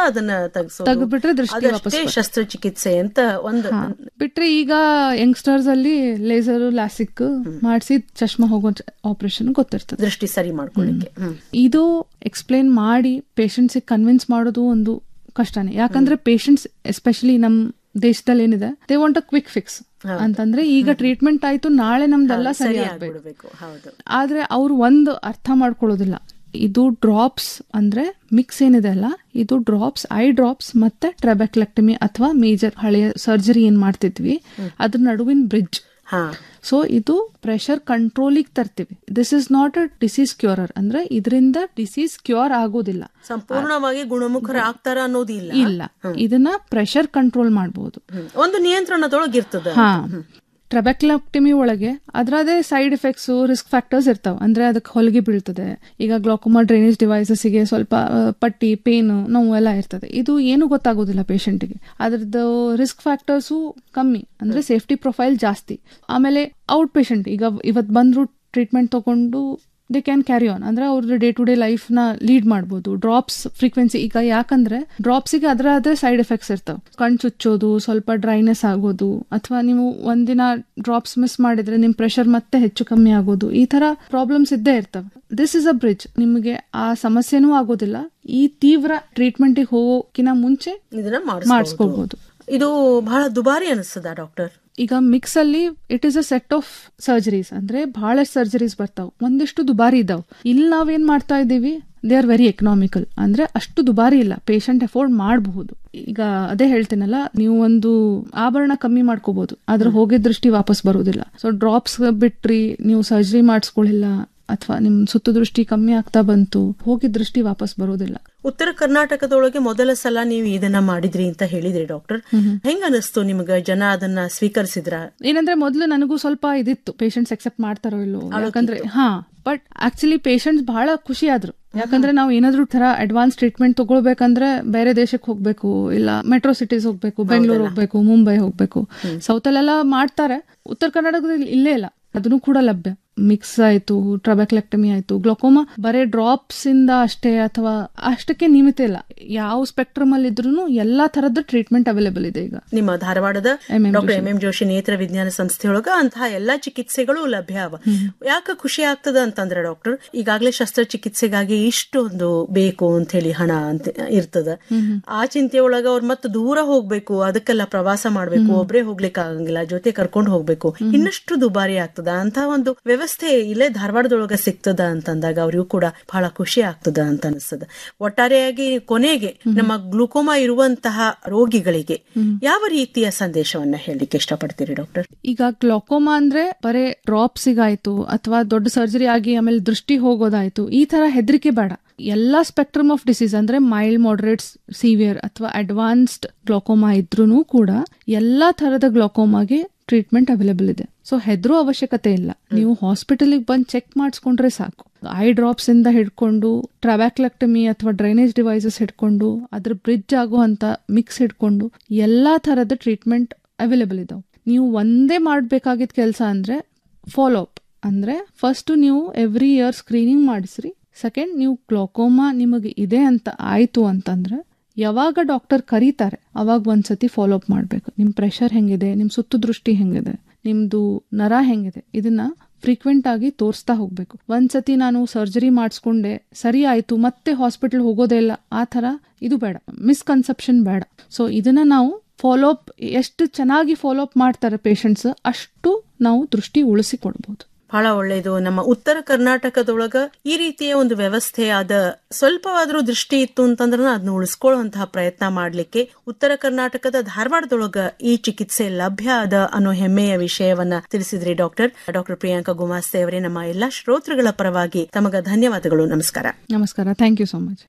ಅದನ್ನ ತೆಗ್ಸೋದು ತೆಗೆದ್ಬಿಟ್ರೆ ದೃಷ್ಟಿ ವಾಪಸ್ ಅದಷ್ಟೇ ಶಸ್ತ್ರಚಿಕಿತ್ಸೆ ಅಂತ ಒಂದು ಬಿಟ್ರೆ ಈಗ ಯಂಗ್ಸ್ಟರ್ಸ್ ಅಲ್ಲಿ ಲೇಸರ್ ಲಾಸಿಕ್ ಮಾಡಿಸಿ ಚಶ್ಮಾ ಹೋಗೋ ಆಪರೇಷನ್ ಗೊತ್ತಿರ್ತದೆ ದೃಷ್ಟಿ ಸರಿ ಮಾಡ್ಕೊಳ್ಳಿಕ್ಕೆ ಹ್ಮ್ ಇದು ಎಕ್ಸ್ಪ್ಲೇನ್ ಮಾಡಿ ಪೇಷಂಟ್ಸ್ ಕನ್ವಿನ್ಸ್ ಮಾಡೋದು ಒಂದು ಕಷ್ಟನೇ ಯಾಕಂದ್ರೆ ಪೇಷಂಟ್ಸ್ ಎಸ್ಪೆಷಲಿ ನಮ್ ದೇಶದಲ್ಲಿ ಏನಿದೆ they want a quick fix ಅಂತಂದ್ರೆ ಈಗ ಟ್ರೀಟ್ಮೆಂಟ್ ಆಯ್ತು ನಾಳೆ ನಮ್ದೆಲ್ಲ ಸರಿ ಸರಿ ಆಗ್ಬೇಕು ಆಗ್ಬಿಡ್ಬೇಕು ಹೌದು ಆದ್ರೆ ಅವ್ರು ಒಂದು ಅರ್ಥ ಮಾಡ್ಕೊಳ್ಳೋದಿಲ್ಲ ಇದು ಡ್ರಾಪ್ಸ್ ಅಂದ್ರೆ ಮಿಕ್ಸ್ ಏನಿದೆ ಅಲ್ಲ ಇದು ಡ್ರಾಪ್ಸ್ ಐ ಡ್ರಾಪ್ಸ್ ಮತ್ತೆ ಟ್ರೆಬೆಕ್ಲೆಕ್ಟಮಿ ಅಥವಾ ಮೇಜರ್ ಹಳೆಯ ಸರ್ಜರಿ ಏನ್ ಮಾಡ್ತಿದ್ವಿ ಅದ್ರ ನಡುವಿನ ಬ್ರಿಡ್ಜ್ ಹಾ ಸೊ ಇದು ಪ್ರೆಷರ್ ಕಂಟ್ರೋಲಿಗೆ ತರ್ತೀವಿ this is not a disease curer ಅಂದ್ರೆ ಇದರಿಂದ ಡಿಸೀಸ್ ಕ್ಯೂರ್ ಆಗೋದಿಲ್ಲ ಸಂಪೂರ್ಣವಾಗಿ ಗುಣಮುಖರಾಗ್ತಾರ ಅನ್ನೋದು ಇಲ್ಲ ಇಲ್ಲ ಇದನ್ನ ಪ್ರೆಷರ್ ಕಂಟ್ರೋಲ್ ಮಾಡಬಹುದು ಹ್ಮ್. ಒಂದು ನಿಯಂತ್ರಣದೊಳಗೆ ಇರ್ತದ ಹಾ ಟ್ರಬೆಕ್ಲಕ್ಟಮಿ ಒಳಗೆ ಅದ್ರದೇ ಸೈಡ್ ಎಫೆಕ್ಟ್ಸ್ ರಿಸ್ಕ್ ಫ್ಯಾಕ್ಟರ್ಸ್ ಇರ್ತಾವ ಅಂದ್ರೆ ಅದಕ್ಕೆ ಹೊಲಿಗೆ ಬೀಳ್ತದೆ ಈಗ ಗ್ಲಾಕೋಮಾ ಡ್ರೈನೇಜ್ ಡಿವೈಸಸ್ಗೆ ಸ್ವಲ್ಪ ಆ, ಪಟ್ಟಿ ಪೇನ್ ನೋವು ಎಲ್ಲ ಇರ್ತದೆ ಇದು ಏನು ಗೊತ್ತಾಗೋದಿಲ್ಲ ಪೇಷಂಟ್ಗೆ ಅದ್ರದ್ದು ರಿಸ್ಕ್ ಫ್ಯಾಕ್ಟರ್ಸು ಕಮ್ಮಿ ಅಂದ್ರೆ ಸೇಫ್ಟಿ ಪ್ರೊಫೈಲ್ ಜಾಸ್ತಿ ಆಮೇಲೆ ಔಟ್ ಪೇಷಂಟ್ ಈಗ ಇವತ್ತು ಬಂದ್ರು ಟ್ರೀಟ್ಮೆಂಟ್ ತಗೊಂಡು ದೇ ಕ್ಯಾನ್ ಕ್ಯಾರಿ ಆನ್ ಅಂದ್ರೆ ಅವ್ರದ್ದು ಡೇ ಟು ಡೇ ಲೈಫ್ ನ ಲೀಡ್ ಮಾಡ್ಬೋದು ಡ್ರಾಪ್ಸ್ ಫ್ರೀಕ್ವೆನ್ಸಿ ಈಗ ಯಾಕಂದ್ರೆ ಡ್ರಾಪ್ಸಿಗೆ ಅದರ ಅದೇ ಸೈಡ್ ಎಫೆಕ್ಟ್ಸ್ ಇರ್ತಾವೆ ಕಣ್ ಚುಚ್ಚೋದು ಸ್ವಲ್ಪ ಡ್ರೈನೆಸ್ ಆಗೋದು ಅಥವಾ ನೀವು ಒಂದಿನ ಡ್ರಾಪ್ಸ್ ಮಿಸ್ ಮಾಡಿದ್ರೆ ನಿಮ್ ಪ್ರೆಷರ್ ಮತ್ತೆ ಹೆಚ್ಚು ಕಮ್ಮಿ ಆಗೋದು ಈ ತರ ಪ್ರಾಬ್ಲಮ್ಸ್ ಇದ್ದೇ ಇರ್ತವೆ ದಿಸ್ ಇಸ್ ಅ ಬ್ರಿಡ್ಜ್ ನಿಮಗೆ ಆ ಸಮಸ್ಯೆನೂ ಆಗೋದಿಲ್ಲ ಈ ತೀವ್ರ ಟ್ರೀಟ್ಮೆಂಟ್ಗೆ ಹೋಗೋಕಿನ ಮುಂಚೆ ಇದನ್ನ ಮಾಡಿಸ್ಕೊಳ್ಬೋದು. ಮಾಡಿಸ್ಕೊಳ್ಬಹುದು ಇದು ಬಹಳ ದುಬಾರಿ ಅನಿಸ್ತದ ಡಾಕ್ಟರ್ ಈಗ ಮಿಕ್ಸ್ ಅಲ್ಲಿ it is a set of surgeries ಅಂದ್ರೆ ಬಹಳಷ್ಟು ಸರ್ಜರೀಸ್ ಬರ್ತಾವ್ ಒಂದಿಷ್ಟು ದುಬಾರಿ ಇದಾವ್ ಇಲ್ಲಿ ನಾವೇನ್ ಮಾಡ್ತಾ ಇದೀವಿ ದೇ ಆರ್ ವೆರಿ ಎಕನಾಮಿಕಲ್ ಅಂದ್ರೆ ಅಷ್ಟು ದುಬಾರಿ ಇಲ್ಲ ಪೇಷಂಟ್ ಅಫೋರ್ಡ್ ಮಾಡಬಹುದು ಈಗ ಅದೇ ಹೇಳ್ತೀನಲ್ಲ ನೀವು ಒಂದು ಆಭರಣ ಕಮ್ಮಿ ಮಾಡ್ಕೋಬಹುದು ಆದ್ರೆ ಹೋಗಿದ ದೃಷ್ಟಿ ವಾಪಸ್ ಬರೋದಿಲ್ಲ ಸೊ ಡ್ರಾಪ್ಸ್ ಬಿಟ್ರಿ ನೀವು ಸರ್ಜರಿ ಮಾಡಿಸ್ಕೊಳ್ಳಿಲ್ಲ ಅಥವಾ ನಿಮ್ ಸುತ್ತು ದೃಷ್ಟಿ ಕಮ್ಮಿ ಆಗ್ತಾ ಬಂತು ಹೋಗಿದ ದೃಷ್ಟಿ ವಾಪಸ್ ಬರೋದಿಲ್ಲ ಉತ್ತರ ಕರ್ನಾಟಕದೊಳಗೆ ಮೊದಲ ಸಲ ನೀವು ಇದನ್ನ ಮಾಡಿದ್ರಿ ಅಂತ ಹೇಳಿದ್ರಿ ಡಾಕ್ಟರ್ ಹೆಂಗ ಅನಿಸ್ತು ನಿಮ್ಗ ಜನ ಅದನ್ನ ಸ್ವೀಕರಿಸಿದ್ರ ಏನಂದ್ರೆ ಮೊದಲು ನನಗೂ ಸ್ವಲ್ಪ ಇದಿತ್ತು ಪೇಷಂಟ್ಸ್ ಎಕ್ಸೆಪ್ಟ್ ಮಾಡ್ತಾರೋ ಇಲ್ಲೋ ಯಾಕಂದ್ರೆ ಹಾ ಬಟ್ ಆಕ್ಚುಲಿ ಪೇಷಂಟ್ಸ್ ಬಹಳ ಖುಷಿ ಆದ್ರು ಯಾಕಂದ್ರೆ ನಾವು ಏನಾದ್ರೂ ತರ ಅಡ್ವಾನ್ಸ್ ಟ್ರೀಟ್ಮೆಂಟ್ ತಗೊಳ್ಬೇಕಂದ್ರೆ ಬೇರೆ ದೇಶಕ್ಕೆ ಹೋಗ್ಬೇಕು ಇಲ್ಲ ಮೆಟ್ರೋ ಸಿಟೀಸ್ ಹೋಗ್ಬೇಕು ಬೆಂಗಳೂರು ಹೋಗ್ಬೇಕು ಮುಂಬೈ ಹೋಗ್ಬೇಕು ಸೌತ್ ಅಲ್ಲೆಲ್ಲ ಮಾಡ್ತಾರೆ ಉತ್ತರ ಕರ್ನಾಟಕದಲ್ಲಿ ಇಲ್ಲೇ ಇಲ್ಲ ಅದನ್ನು ಕೂಡ ಲಭ್ಯ ಮಿಕ್ಸ್ ಆಯ್ತು ಟ್ರಬೆಕ್ಲೆಕ್ಟಮಿ ಆಯ್ತು ಗ್ಲೋಕೋಮಾ ಬರೇ ಡ್ರಾಪ್ಸ್ ಇಂದ ಅಷ್ಟೇ ಅಥವಾ ಅಷ್ಟಕ್ಕೆ ನಿಮಿತ ಇಲ್ಲ ಯಾವ ಸ್ಪೆಕ್ಟ್ರಮ್ ಅಲ್ಲಿ ಇದ್ರೂ ಎಲ್ಲಾ ತರದ ಟ್ರೀಟ್ಮೆಂಟ್ ಅವೈಲೇಬಲ್ ಇದೆ ಈಗ ನಿಮ್ಮ ಧಾರವಾಡದ MM doctor M M Joshi ನೇತ್ರ ವಿಜ್ಞಾನ ಸಂಸ್ಥೆಯೊಳಗ ಅಂತಹ ಎಲ್ಲಾ ಚಿಕಿತ್ಸೆಗಳು ಲಭ್ಯ ಅವ ಯಾಕ ಖುಷಿ ಆಗ್ತದ ಅಂತಂದ್ರೆ ಡಾಕ್ಟರ್ ಈಗಾಗಲೇ ಶಸ್ತ್ರಚಿಕಿತ್ಸೆಗಾಗಿ ಇಷ್ಟೊಂದು ಬೇಕು ಅಂತ ಹೇಳಿ ಹಣ ಅಂತ ಇರ್ತದ ಆ ಚಿಂತೆಯೊಳಗ ಅವ್ರು ಮತ್ತೆ ದೂರ ಹೋಗ್ಬೇಕು ಅದಕ್ಕೆಲ್ಲ ಪ್ರವಾಸ ಮಾಡ್ಬೇಕು ಒಬ್ರೇ ಹೋಗ್ಲಿಕ್ಕೆ ಆಗಂಗಿಲ್ಲ ಜೊತೆ ಕರ್ಕೊಂಡು ಹೋಗ್ಬೇಕು ಇನ್ನಷ್ಟು ದುಬಾರಿ ಆಗ್ತದ ಅಂತ ಒಂದು ವ್ಯವಸ್ಥೆ ಇಲ್ಲೇ ಧಾರವಾಡದೊಳಗ ಸಿಗ್ತದ ಅಂತಂದಾಗ ಅವ್ರಿಗೂ ಕೂಡ ಬಹಳ ಖುಷಿ ಆಗ್ತದ ಅಂತ ಅನಿಸ್ತದ ಒಟ್ಟಾರೆಯಾಗಿ ಕೊನೆಗೆ ನಮ್ಮ ಗ್ಲುಕೋಮಾ ಇರುವಂತಹ ರೋಗಿಗಳಿಗೆ ಯಾವ ರೀತಿಯ ಸಂದೇಶವನ್ನ ಹೇಳಲಿಕ್ಕೆ ಇಷ್ಟಪಡ್ತೀರಿ ಡಾಕ್ಟರ್ ಈಗ ಗ್ಲೋಕೋಮಾ ಅಂದ್ರೆ ಬರೇ ಡ್ರಾಪ್ಸ್ ಆಯ್ತು ಅಥವಾ ದೊಡ್ಡ ಸರ್ಜರಿ ಆಗಿ ಆಮೇಲೆ ದೃಷ್ಟಿ ಹೋಗೋದಾಯ್ತು ಈ ತರ ಹೆದರಿಕೆ ಬೇಡ ಎಲ್ಲಾ ಸ್ಪೆಕ್ಟ್ರಮ್ ಆಫ್ ಡಿಸೀಸ್ ಅಂದ್ರೆ ಮೈಲ್ಡ್ ಮಾಡರೇಟ್ ಸಿವಿಯರ್ ಅಥವಾ ಅಡ್ವಾನ್ಸ್ಡ್ ಗ್ಲೋಕೋಮಾ ಇದ್ರೂ ಕೂಡ ಎಲ್ಲಾ ತರದ ಗ್ಲೋಕೋಮಾಗೆ ಟ್ರೀಟ್ಮೆಂಟ್ ಅವೈಲೇಬಲ್ ಇದೆ ಸೊ ಹೆದರೋ ಅವಶ್ಯಕತೆ ಇಲ್ಲ ನೀವು ಹಾಸ್ಪಿಟಲ್ಗೆ ಬಂದು ಚೆಕ್ ಮಾಡಿಸ್ಕೊಂಡ್ರೆ ಸಾಕು ಐ ಡ್ರಾಪ್ಸ್ ಇಂದ ಹಿಡ್ಕೊಂಡು ಟ್ರಾಬ್ಯಾಕ್ಲೆಕ್ಟಮಿ ಅಥವಾ ಡ್ರೈನೇಜ್ ಡಿವೈಸಸ್ ಹಿಡ್ಕೊಂಡು ಅದ್ರ ಬ್ರಿಡ್ಜ್ ಆಗುವಂತ ಮಿಕ್ಸ್ ಹಿಡ್ಕೊಂಡು ಎಲ್ಲಾ ತರದ ಟ್ರೀಟ್ಮೆಂಟ್ ಅವೈಲೇಬಲ್ ಇದಾವೆ ನೀವು ಒಂದೇ ಮಾಡಬೇಕಾಗಿದ್ದ ಕೆಲಸ ಅಂದ್ರೆ ಫಾಲೋ ಅಪ್ ಅಂದ್ರೆ ಫಸ್ಟ್ ನೀವು ಎವ್ರಿ ಇಯರ್ ಸ್ಕ್ರೀನಿಂಗ್ ಮಾಡಿಸ್ರಿ ಸೆಕೆಂಡ್ ನೀವು ಗ್ಲೋಕೋಮಾ ನಿಮಗೆ ಇದೆ ಅಂತ ಆಯ್ತು ಅಂತಂದ್ರೆ ಯಾವಾಗ ಡಾಕ್ಟರ್ ಕರೀತಾರೆ ಅವಾಗ ಒಂದ್ಸತಿ ಫಾಲೋ ಅಪ್ ಮಾಡಬೇಕು ನಿಮ್ ಪ್ರೆಷರ್ ಹೆಂಗಿದೆ ನಿಮ್ ಸುತ್ತು ದೃಷ್ಟಿ ಹೆಂಗಿದೆ ನಿಮ್ದು ನರ ಹೆಂಗಿದೆ ಇದನ್ನ ಫ್ರೀಕ್ವೆಂಟ್ ಆಗಿ ತೋರಿಸ್ತಾ ಹೋಗ್ಬೇಕು ಒಂದ್ಸತಿ ನಾನು ಸರ್ಜರಿ ಮಾಡಿಸ್ಕೊಂಡೆ ಸರಿ ಆಯ್ತು ಮತ್ತೆ ಹಾಸ್ಪಿಟಲ್ ಹೋಗೋದೇ ಇಲ್ಲ ಆ ತರ ಇದು ಬೇಡ ಮಿಸ್ಕನ್ಸೆಪ್ಷನ್ ಬೇಡ ಸೊ ಇದನ್ನ ನಾವು ಫಾಲೋ ಅಪ್ ಎಷ್ಟು ಚೆನ್ನಾಗಿ ಫಾಲೋ ಅಪ್ ಮಾಡ್ತಾರೆ ಪೇಷಂಟ್ಸ್ ಅಷ್ಟು ನಾವು ದೃಷ್ಟಿ ಉಳಿಸಿ ಕೊಡ್ಬೋದು ಬಹಳ ಒಳ್ಳೇದು ನಮ್ಮ ಉತ್ತರ ಕರ್ನಾಟಕದೊಳಗ ಈ ರೀತಿಯ ಒಂದು ವ್ಯವಸ್ಥೆ ಅದ ಸ್ವಲ್ಪವಾದ್ರೂ ದೃಷ್ಟಿ ಇತ್ತು ಅಂತಂದ್ರ ಅದನ್ನ ಉಳಿಸ್ಕೊಳ್ಳುವಂತಹ ಪ್ರಯತ್ನ ಮಾಡ್ಲಿಕ್ಕೆ ಉತ್ತರ ಕರ್ನಾಟಕದ ಧಾರವಾಡದೊಳಗ ಈ ಚಿಕಿತ್ಸೆ ಲಭ್ಯ ಅದ ಅನ್ನೋ ಹೆಮ್ಮೆಯ ವಿಷಯವನ್ನ ತಿಳಿಸಿದ್ರಿ ಡಾಕ್ಟರ್ ಡಾಕ್ಟರ್ ಪ್ರಿಯಾಂಕಾ ಗುಮಾಸ್ತೆ ಅವರೇ ನಮ್ಮ ಎಲ್ಲಾ ಶ್ರೋತೃಗಳ ಪರವಾಗಿ ತಮಗ ಧನ್ಯವಾದಗಳು ನಮಸ್ಕಾರ ನಮಸ್ಕಾರ thank you so much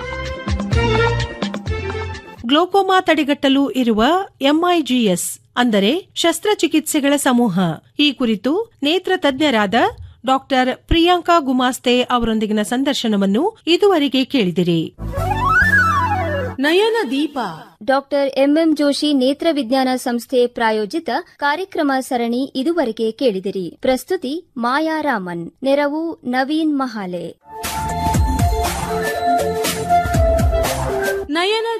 glaucoma ತಡೆಗಟ್ಟಲು ಇರುವ ಎಂಐಜಿಎಸ್ ಅಂದರೆ ಶಸ್ತ್ರಚಿಕಿತ್ಸೆಗಳ ಸಮೂಹ ಈ ಕುರಿತು ನೇತ್ರ ತಜ್ಞರಾದ ಡಾಕ್ಟರ್ ಪ್ರಿಯಾಂಕಾ ಗುಮಾಸ್ತೆ ಅವರೊಂದಿಗಿನ ಸಂದರ್ಶನವನ್ನು ಇದುವರೆಗೆ ಕೇಳಿದಿರಿ ನಯನ ದೀಪ ಡಾಕ್ಟರ್ ಎಂಎಂ ಜೋಶಿ ನೇತ್ರ ವಿಜ್ಞಾನ ಸಂಸ್ಥೆ ಪ್ರಾಯೋಜಿತ ಕಾರ್ಯಕ್ರಮ ಸರಣಿ ಇದುವರೆಗೆ ಕೇಳಿದಿರಿ ಪ್ರಸ್ತುತಿ ಮಾಯಾ ರಾಮನ್ ನೆರವು ನವೀನ್ ಮಹಾಲೆ ನಯನ